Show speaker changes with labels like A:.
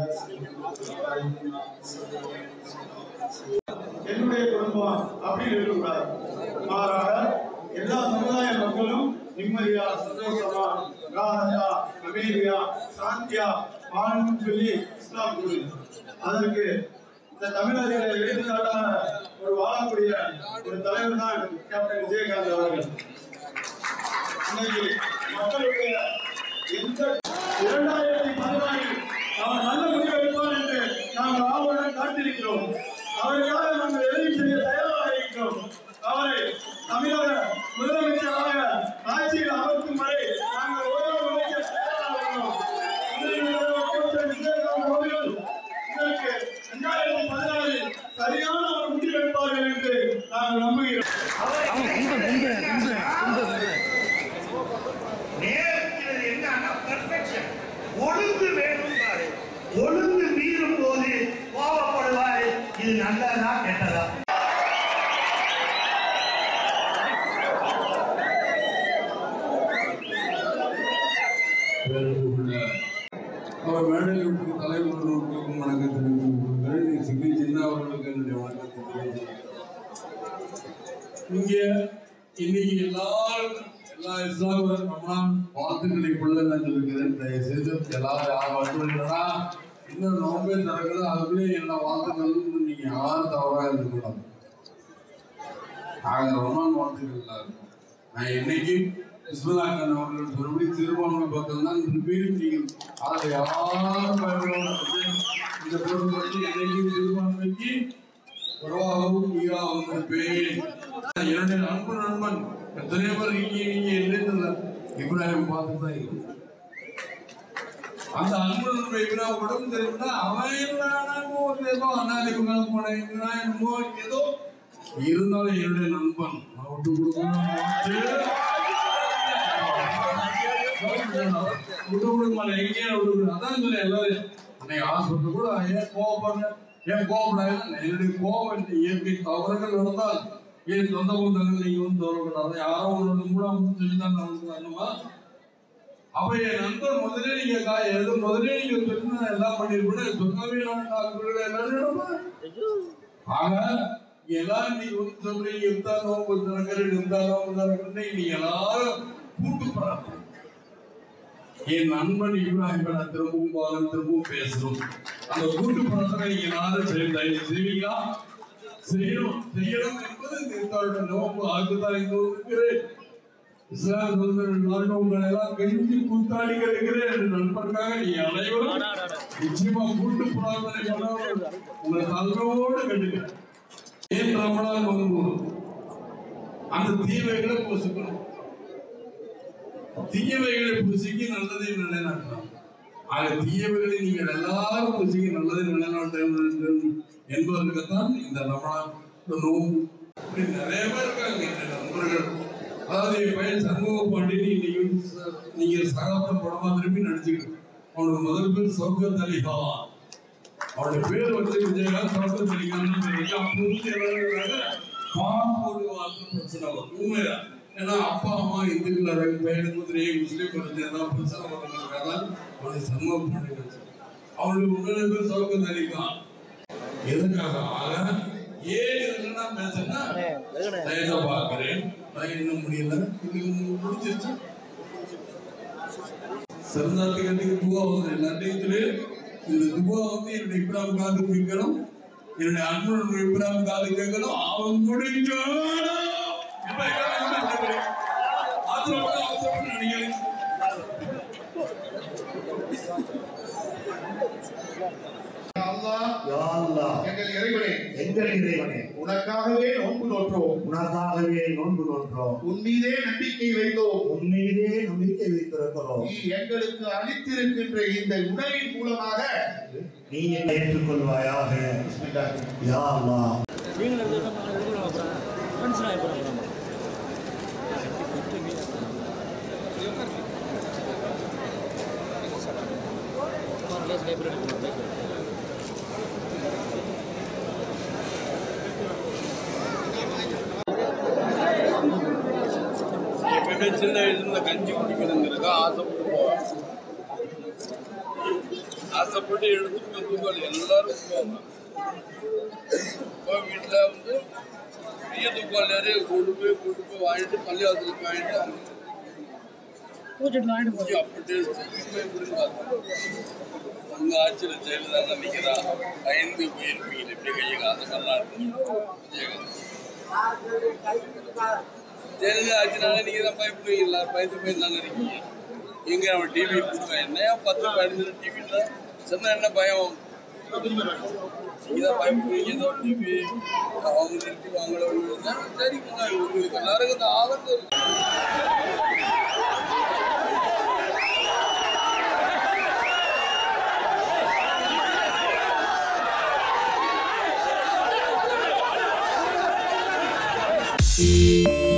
A: என்னுடைய குடும்பம் அப்படின்னு இருக்கக்கூடாது மாறாக எல்லா சமுதாய மக்களும் நிம்மதியா சந்தோஷமா ராகத்தா அமைதியா சாந்தியா வாழணும்னு சொல்லி இஸ்லாம் கூறுது அதற்கு இந்த தமிழர்களை எடுத்துக்காட்டான ஒரு வாழக்கூடிய ஒரு தலைவர் தான் கேப்டன் விஜயகாந்த் அவர்கள் இன்னைக்கு மக்களுடைய எந்த இரண்டாயிரத்தி பதினாலில் அவர் நல்ல முடிவு எடுப்பார் என்று நாங்கள் ஆவலுடன் காத்திருக்கிறோம் அவருக்காக நாங்கள் எதையும் செய்ய தயாராக இருக்கிறோம் அவரை தமிழக முதலமைச்சராக ஆட்சியில் அமர்த்தும் வரை நாங்கள் ஓய்வு உழைக்க தயாராக இருக்கிறோம் முதலமைச்சர் கேப்டன் விஜயகாந்த் அவர்கள் இதற்கு இரண்டாயிரத்தி பதினாலில் சரியான ஒரு முடிவு எடுப்பார்கள் என்று நாங்கள் நம்புகிறோம்
B: நேரத்தில் என்னன்னா பெர்ஃபெக்ஷன் ஒழுங்கு வேணும் பாரு ஒழுங்கு மீறும் போது கோபப்படுவாரு இது நல்லதா கெட்டதா
C: அவர் மேடையில் விட்டு தலைவர்களுக்கும் வணக்கம் தெரிவித்துக் கொள்கிறேன் சிங்கி சின்ன அவர்களுக்கு என்னுடைய வணக்கத்தை தெரிவித்துக் இங்கே இன்னைக்கு எல்லாரும் எல்லா இஸ்லாமியர் ரமணான் வாழ்த்துக்களை கொள்ள நான் இருக்கிறேன் தயவு செய்து எல்லாரும் யார் வந்துள்ளா இன்னும் நோம்பே தரங்களோ அதுக்குள்ளே என்ன வாழ்த்துக்கள்னு நீங்க யாரும் தவறாக இருக்கக்கூடாது நாங்கள் ரமணான் வாழ்த்துக்கள் எல்லாரும் நான் என்னைக்கு இஸ்மலாக்கன் அவர்கள் சொன்னபடி சிறுபான்மை பக்கம் தான் இருப்பேன் நீங்கள் அதை யாரும் பயன்படுத்த இந்த பொருள் பற்றி என்னைக்கும் சிறுபான்மைக்கு உறவாகவும் ஈராகவும் இருப்பேன் என்னுடைய அன்பு நண்பன் எத்தனையோ பேர் இங்கே நீங்க இல்லைன்னு இப்ராஹிம் பார்த்து தான் இருக்கு அந்த அன்பு நண்பன் இப்ராஹிம் உடம்பு தெரியும்னா அவன் என்னமோ ஏதோ அண்ணாதிக்கு மேல போனேன் என்னமோ ஏதோ இருந்தாலும் என்னுடைய நண்பன் நான் விட்டு கொடுக்கணும் விட்டு கொடுக்க மாட்டேன் எங்கேயும் விட்டு கொடுக்க அதான் சொல்ல எல்லாரும் அன்னைக்கு ஹாஸ்பிட்டல் கூட ஏன் கோவப்படுறேன் ஏன் கோவப்படாது என்னுடைய கோபம் இந்த இயற்கை தவறுகள் நடந்தால் என் சொந்த பந்தங்கள் நீங்க வந்து தவறக்கூடாது யாரோ ஒன்று கூட வந்து சொல்லி தான் நமக்கு வரணுமா அப்ப என் நண்பர் முதலே நீங்க கா எது முதலே நீங்க சொல்லி நான் எல்லாம் பண்ணிருப்பேன் சொன்னவே நான் டாக்டர்கள் எல்லாரும் நடப்பேன் ஆக எல்லாரும் நீங்க வந்து சொல்றீங்க இருந்தாலும் கொஞ்சம் நகரம் இருந்தாலும் நீங்க எல்லாரும் கூட்டு போறாங்க என் நண்பன் இப்ராஹிம் நான் திரும்பவும் பாலம் திரும்பவும் பேசணும் அந்த கூட்டு பிரார்த்தனை நீங்க எல்லாரும் செய்ய தயவு செய்வீங்களா செய்யணும் செய்யணும் என்பது இந்த நோக்கு ஆக்குதான் இங்கு இருக்கிறேன் இஸ்லாம் சொல்லுங்கள் உங்களை எல்லாம் கெஞ்சி கூத்தாடி கேட்கிறேன் என் நண்பருக்காக நீ அனைவரும் நிச்சயமா கூட்டு பிரார்த்தனை பண்ண உங்களை தங்களோடு கேட்டுக்கிறேன் ஏன் ரமணான் வந்து அந்த தீமைகளை பூசிக்கணும் தீயவைகளை பூசிக்கு நல்லதை நிலைநாட்டலாம் ஆக தீயவைகளை நீங்கள் எல்லாரும் பூசிக்கு நல்லதை நிலைநாட்ட வேண்டும் என்பதற்குத்தான் இந்த ரமணான் நோம்பு இப்படி நிறைய பேர் இருக்காங்க இந்த நண்பர்கள் அதாவது என் பையன் சண்முக பாண்டியன் இன்னைக்கு வந்து ச- நீங்க சகாப்தம் படமா திரும்பி நடிச்சுக்கிட்டு அவனோட முதல் பேர் சௌகத் அலி ஹாவான் அவருடைய பேர் வந்து விஜயகாந்த் சௌகத் அலி கான் அப்போது எல்லாரும் பாஸ்போர்ட் வார்த்தை பிரச்சனை வரும் உண்மையா ஏன்னா அப்பா அம்மா இந்துக்கள் அழகு பையனுக்கு வந்து ஏன் முஸ்லீம் வந்து ஏதாவது பிரச்சனை பண்ணுறதுக்காக அவனை சண்முக பாண்டியன் வச்சு அவனுடைய உண்மையான பேர் சௌகத் அலி கான் எதுக்காக ஆக ஏன் இதெல்லாம் பேசுனா தயங்க பார்க்கிறேன் நான் இன்னும் முடியல இது முடிஞ்சிருச்சு சிறந்தாட்டுக்கு துவா வந்து எல்லாத்தையும் சொல்லி இந்த துவா வந்து என்னுடைய இப்ராம் காது கேட்கணும் என்னுடைய அன்புடைய இப்ராம் காது கேட்கணும் அவன் முடிஞ்சானா இப்ப எல்லாரும் என்ன சொல்றீங்க? ஆத்திரப்பட்டு அவசரப்பட்டு நடிக்கிறீங்க.
A: அல்லாஹ்
B: யா அல்லாஹ்,
A: எங்கள் இறைவனே
B: எங்கள் இறைவனே
A: உனக்காகவே நோன்பு நோற்றோம்
B: உனக்காகவே நோன்பு நோற்றோம்
A: உன் மீதே நம்பிக்கை வைத்தோம்
B: உன் மீதே நம்பிக்கை வைத்திருக்கிறோம்
A: நீ எங்களுக்கு அளித்திருக்கின்ற இந்த உணவின் மூலமாக
B: நீ என்னை ஏற்றுக்கொள்வாயாக
A: பிஸ்மில்லாஹ்.
B: யா அல்லாஹ்
D: நீங்களும் எடுத்து எடுக்கணும் அப்புறம் ஃப்ரெண்ட்ஸ்லாம் எப்போ நம்ம லைப்ரரி எடுக்கணும்
E: எப்பயுமே சின்ன வயசுல கஞ்சி குடிக்கணுங்கிறதுக்கு ஆசைப்பட்டு போவேன் ஆசைப்பட்டு எடுத்துட்டு தூக்கம் எல்லாரும் போவாங்க இப்போ வீட்டில் வந்து பெரிய தூக்கம் நிறைய கொண்டு போய் கொண்டு போய் வாங்கிட்டு பள்ளிவாசலுக்கு வாங்கிட்டு அவங்க பூஜை அப்படி டேஸ்ட் போய் கொடுப்பாங்க உங்க ஆட்சியில் ஜெயலலிதா நினைக்கிறா பயந்து போயிருப்பீங்க எப்படி கையை காசு நல்லா ஜெயலலிதா ஆட்சினால நீங்க தான் பயப்படுவீங்களா பயந்து பயந்து தானே இருக்கீங்க எங்க நம்ம டிவி கொடுங்க என்ன பத்து பதினஞ்சு டிவியில் சொன்னா என்ன பயம் நீங்க தான் பயப்படுவீங்க ஏதோ டிவி அவங்க நிறுத்தி வாங்கல சரி உங்களுக்கு எல்லாருக்கும் இந்த ஆபத்து இருக்கு
F: Thank